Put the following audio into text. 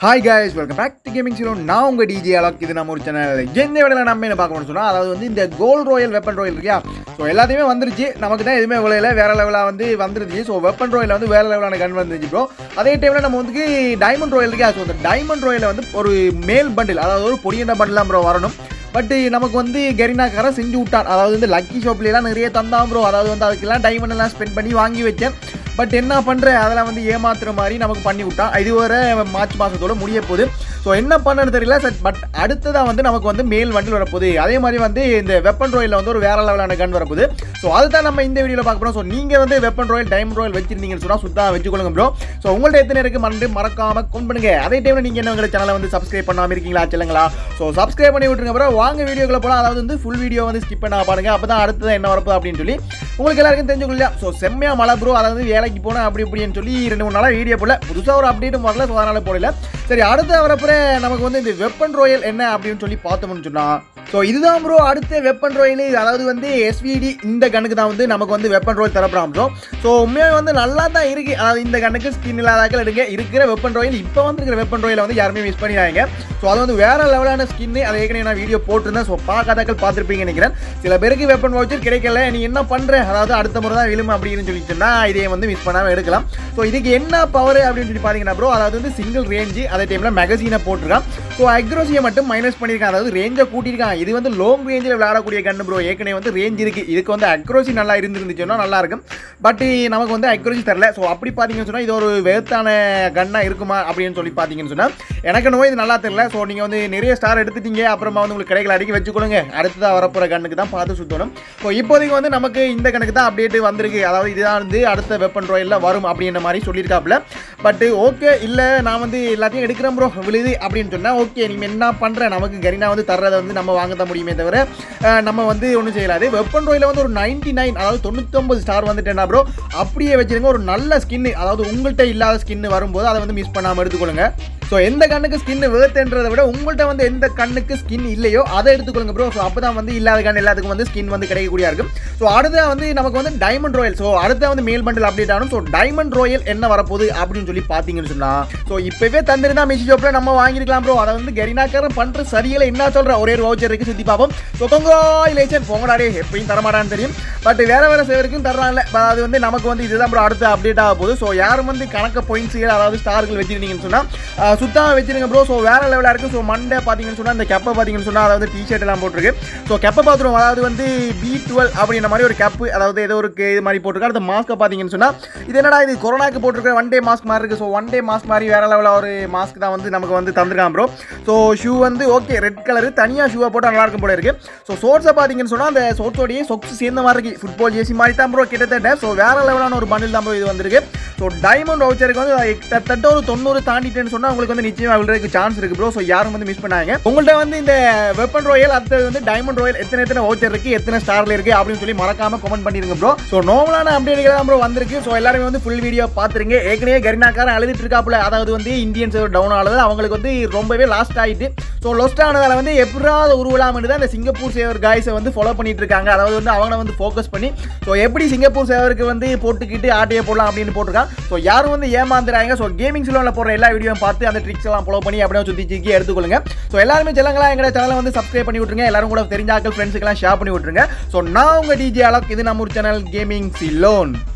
hi guys welcome back to gaming zero நான் உங்கள் DJ அலாக் இது நம்ம ஒரு சேனல் எந்த விடையில் நம்ம என்ன பார்க்கணும்னு சொன்னால் அதாவது வந்து இந்த கோல்ட் ராயல் வெப்பன் ராயல் இருக்கியா ஸோ எல்லாத்தையுமே வந்துருச்சு நமக்கு தான் எதுவுமே விளையில வேற லெவலாக வந்து வந்துருச்சு ஸோ வெப்பன் ராயல் வந்து வேற லெவலான கன் வந்துருச்சு ப்ரோ அதே டைமில் நம்ம வந்து டைமண்ட் ராயல் இருக்கியா ஸோ இந்த டைமண்ட் ராயல் வந்து ஒரு மேல் பண்டில் அதாவது ஒரு பொடியண்ட பண்டிலாம் ப்ரோ வரணும் பட் நமக்கு வந்து கெரினாக்காரன் செஞ்சு விட்டான் அதாவது வந்து லக்கி ஷாப்லாம் நிறைய தந்தான் ப்ரோ அதாவது வந்து அதுக்கெல்லாம் டைமண்ட் எல்லாம் ஸ்பெண்ட் பண்ணி வாங்கி வச்சேன் பட் என்ன பண்ணுற அதெல்லாம் வந்து ஏமாத்துற மாதிரி நமக்கு பண்ணி விட்டான் இது வரை மார்ச் மாதத்தோட முடிய போகுது ஸோ என்ன பண்ணன்னு தெரியல பட் அடுத்ததாக வந்து நமக்கு வந்து மேல் வண்டில் வரப்போகுது அதே மாதிரி வந்து இந்த வெப்பன் ராயலில் வந்து ஒரு வேற லெவலான கன் வரப்போகுது ஸோ அதுதான் நம்ம இந்த வீடியோவில் பார்க்க போகிறோம் ஸோ நீங்கள் வந்து வெப்பன் ராயல் டைம் ராயல் வச்சிருந்தீங்கன்னு சொன்னால் சுத்தமாக வச்சுக்கொள்ளுங்க ப்ரோ ஸோ உங்கள்ட்ட எத்தனை இருக்கு மறந்து மறக்காம கொண்டு பண்ணுங்க அதே டைமில் நீங்கள் என்ன உங்கள் சேனலை வந்து சப்ஸ்கிரைப் பண்ணாமல் இருக்கீங்களா சொல்லுங்களா ஸோ சப்ஸ்கிரைப் பண்ணி விட்டுருங்க ப்ரோ வாங்க வீடியோக்குள்ள போகலாம் அதாவது வந்து ஃபுல் வீடியோ வந்து ஸ்கிப் பண்ண பாருங்க அப்போ தான் அடுத்தது என்ன வரப்போகுது அப்படின்னு சொல்லி உங்களுக்கு எல்லாருக்கும் தெரிஞ்சுக்கொள்ளா ஸோ செம்மையாக மழை ப்ரோ அதாவது வேலைக்கு போனேன் அப்படி இப்படின்னு சொல்லி ரெண்டு மூணு நாளாக வீடியோ போடல புதுசாக ஒரு அப்டேட்டும் வரல ஸோ அதனால் போடல சரி அடுத்த வரப்புற நமக்கு வந்து இந்த வெப்பன் ராயல் என்ன அப்படின்னு சொல்லி பார்த்தோம்னு சொன்னால் ஸோ இதுதான் ப்ரோ அடுத்த வெப்பன் ராயல் அதாவது வந்து எஸ்விடி இந்த கண்ணுக்கு தான் வந்து நமக்கு வந்து வெப்பன் ராயல் தரப்படாம் ப்ரோ ஸோ உண்மையாக வந்து நல்லா தான் இருக்குது அதாவது இந்த கண்ணுக்கு ஸ்கின் இல்லாதாக்கள் எடுங்க இருக்கிற வெப்பன் ராயல் இப்போ வந்துருக்கிற வெப்பன் ராயலை வந்து யாருமே மிஸ் பண்ணிடாங்க ஸோ அது வந்து வேற லெவலான ஸ்கின்னு அதை ஏற்கனவே நான் வீடியோ போட்டிருந்தேன் ஸோ பார்க்காதாக்கள் பார்த்துருப்பீங்கன்னு நினைக்கிறேன் சில பேருக்கு வெப்பன் வவுச்சர் கிடைக்கல நீ என்ன பண்ணுற அதாவது அடுத்த முறை தான் விழும் அப்படின்னு சொல்லிட்டுனா இதை வந்து மிஸ் பண்ணாமல் எடுக்கலாம் ஸோ இதுக்கு என்ன பவர் அப்படின்னு சொல்லி பார்த்தீங்கன்னா ப்ரோ அதாவது வந்து சிங்கிள் ரேஞ்சு அதே டைமில் மேகசீனை போட்டிருக்கான் ஸோ அக்ரோசியை மட்டும் மைனஸ் பண்ணியிருக்கான் அதாவது ரேஞ்சை கூட்டியிருக்கான் இது வந்து லாங் ரேஞ்சில் விளையாடக்கூடிய கண்ணு ப்ரோ ஏற்கனவே வந்து ரேஞ்ச் இருக்குது இதுக்கு வந்து அக்ரோசி நல்லா இருந்துருந்துச்சுன்னா நல்லா இருக்கும் பட் நமக்கு வந்து அக்ரோசி தரல ஸோ அப்படி பார்த்தீங்கன்னு சொன்னால் இது ஒரு வேத்தான கன்னாக இருக்குமா அப்படின்னு சொல்லி பார்த்தீங்கன்னு சொன்னால் எனக்கு நோய் இது நல்லா தெரியல ஸோ நீங்கள் வந்து நிறைய ஸ்டார் எடுத்துட்டீங்க அப்புறமா வந்து உங்களுக்கு கடைகள் அடிக்க வச்சுக்கொள்ளுங்க அடுத்ததாக வரப்போகிற கண்ணுக்கு தான் பார்த்து சுற்றணும் ஸோ இப்போதைக்கு வந்து நமக்கு இந்த கணக்கு தான் அப்டேட் வந்திருக்கு அதாவது இதுதான் வந்து அடுத்த வெப்பன் ராயலில் வரும் அப்படின்ற மாதிரி சொல்லியிருக்காப்புல பட் ஓகே இல்லை நான் வந்து எல்லாத்தையும் எடுக்கிறேன் ப்ரோ விழுது அப்படின்னு சொன்னால் ஓகே நீங்கள் என்ன பண்ணுற நமக்கு கரினா வந்து தர்றதை வந்து நம்ம வாங்க தான் முடியுமே தவிர அஹ், நம்ம வந்து ஒன்றும் செய்யலாது வெப்பன் ராயில் வந்து ஒரு நைன்டி நைன் அதாவது தொண்ணூத்தொம்பது ஸ்டார் வந்துட்டேன்னா ப்ரோ அப்படியே வச்சிருங்க ஒரு நல்ல ஸ்கின்னு அதாவது உங்கள்கிட்ட இல்லாத ஸ்கின்னு வரும்போது அதை வந்து மிஸ் பண்ணாமல் எடுத்துக்கொள்ளுங்க ஸோ எந்த கண்ணுக்கு ஸ்கின் வேர்த்துன்றதை விட உங்கள்கிட்ட வந்து எந்த கண்ணுக்கு ஸ்கின் இல்லையோ அதை எடுத்துக்கொள்ளுங்க ப்ரோ ஸோ அப்போ தான் வந்து இல்லாத கண் எல்லாத்துக்கும் வந்து ஸ்கின் வந்து கிடைக்கக்கூடிய இருக்கும் ஸோ அடுத்த வந்து நமக்கு வந்து டைமண்ட் ராயல் ஸோ அடுத்த வந்து மேல் பண்டில் அப்டேட் ஆகணும் ஸோ டைமண்ட் ராயல் என்ன வரப்போகுது அப்படின்னு சொல்லி பார்த்தீங்கன்னு சொன்னால் ஸோ இப்போவே தந்திருந்தா மெசி ஷாப்பில் நம்ம வாங்கியிருக்கலாம் ப்ரோ அதை வந்து கெரினாக்காரன் பண்ணுற சரியில்லை என்ன சொல்கிற ஒரே ஒரு வவுச்சர் இருக்கு சுற்றி பார்ப்போம் ஸோ கொங்காயிலேஷன் போங்கடாடே எப்பயும் தரமாட்டான்னு தெரியும் பட் வேற வேற சேவருக்கும் தர்றாங்கல்ல அது வந்து நமக்கு வந்து இதுதான் ப்ரோ அடுத்த அப்டேட் ஆக போகுது ஸோ யாரும் வந்து கணக்க பாயிண்ட்ஸ் அதாவது ஸ்டார்கள் வச்சிருந்தீங்கன்னு சொன்னால் சுத்தமாக வச்சிருங்க ப்ரோ ஸோ வேற லெவலாக இருக்குது ஸோ மண்டே பார்த்தீங்கன்னு சொன்னால் இந்த கெப்பை பார்த்தீங்கன்னு சொன்னால் அதாவது டிஷர்ட் எல்லாம் போட்டிருக்கு ஸோ கெப்பை பார்த்துருவோம் அதாவது வந்து பி டுவெல் அப்படின்ற மாதிரி ஒரு கப்பு அதாவது ஏதோ ஒரு கே- இது மாதிரி போட்டிருக்காரு அந்த மாஸ்க்கை பார்த்தீங்கன்னு சொன்னால் இது என்னடா இது கொரோனாக்கு போட்டிருக்க ஒன் டே மாஸ்க் மாதிரி இருக்குது ஸோ ஒன் டே மாஸ்க் மாதிரி வேற லெவலில் ஒரு மாஸ்க் தான் வந்து நமக்கு வந்து தந்திருக்கான் ப்ரோ ஸோ ஷூ வந்து ஓகே ரெட் கலர் தனியாக ஷூவை போட்டால் நல்லா இருக்கும் போல இருக்கு ஸோ சோர்ஸை பார்த்தீங்கன்னு சொன்னால் அந்த சோர்ஸோடையே சொக்ஸ் சேர்ந்த மாதிரி இருக்கு ஃபுட்பால் ஜேசி மாதிரி தான் ப்ரோ கிட்டத்தட்ட ஸோ வேற லெவலான ஒரு பண்டில் தான் ப்ரோ இது வந்திருக்கு ஸோ டைமண்ட் வவுச்சருக்கு வந்து கிட்டத்தட்ட ஒரு தொண்ணூறு தாண்டிட்டேன்னு சொன்னால் உங்களுக்கு வந்து நிச்சயமாக விழுறதுக்கு சான்ஸ் இருக்கு ப்ரோ ஸோ யாரும் வந்து மிஸ் பண்ணாங்க உங்கள்ட்ட வந்து இந்த வெப்பன் ராயல் அடுத்தது வந்து டைமண்ட் ராயல் எத்தனை எத்தனை வவுச்சர் இருக்கு எத்தனை ஸ்டார்ல இருக்கு அப்படின்னு சொல்லி மறக்காம கமெண்ட் பண்ணிருங்க ப்ரோ ஸோ நோவலான அப்டேட்டுகள் தான் ப்ரோ வந்திருக்கு ஸோ எல்லாருமே வந்து ஃபுல் வீடியோ பார்த்துருங்க ஏற்கனவே கரினாக்காரன் அழுதுட்டு இருக்காப்புல அதாவது வந்து இந்தியன் சர்வர் டவுன் ஆனது அவங்களுக்கு வந்து ரொம்பவே லாஸ்ட் ஆயிட்டு ஸோ லொஸ்ட் ஆனதால வந்து எப்படாவது உருவலாமனு தான் இந்த சிங்கப்பூர் சேவர் காய்ஸை வந்து ஃபாலோ பண்ணிட்டு இருக்காங்க அதாவது வந்து அவங்கள வந்து ஃபோக்கஸ் பண்ணி ஸோ எப்படி சிங்கப்பூர் சேவருக்கு வந்து போட்டுக்கிட்டு ஆட்டையை போடலாம் அப்படின்னு போட்டிருக்கான் ஸோ யாரும் வந்து ஏமாந்துறாங்க ஸோ கேமிங் சிலோனில் போடுற எல்லா வீடியோவும் பார்த்து அந்த ட்ரிக்ஸ் எல்லாம் ஃபாலோ பண்ணி அப்படியே சுற்றி சிக்கி எடுத்துக்கொள்ளுங்க ஸோ எல்லாருமே செல்லங்களா எங்களோட சேனலை வந்து சப்ஸ்கிரைப் பண்ணி விட்டுருங்க எல்லாரும் கூட தெரிஞ்சாக்கள் ஃப்ரெண்ட்ஸுக்கெல்லாம் ஷேர் பண்ணி விட்டுருங்க ஸோ நான் உங்கள் டிஜே அலக் இது நம்ம ஒரு சேனல் கேமிங் சிலோன்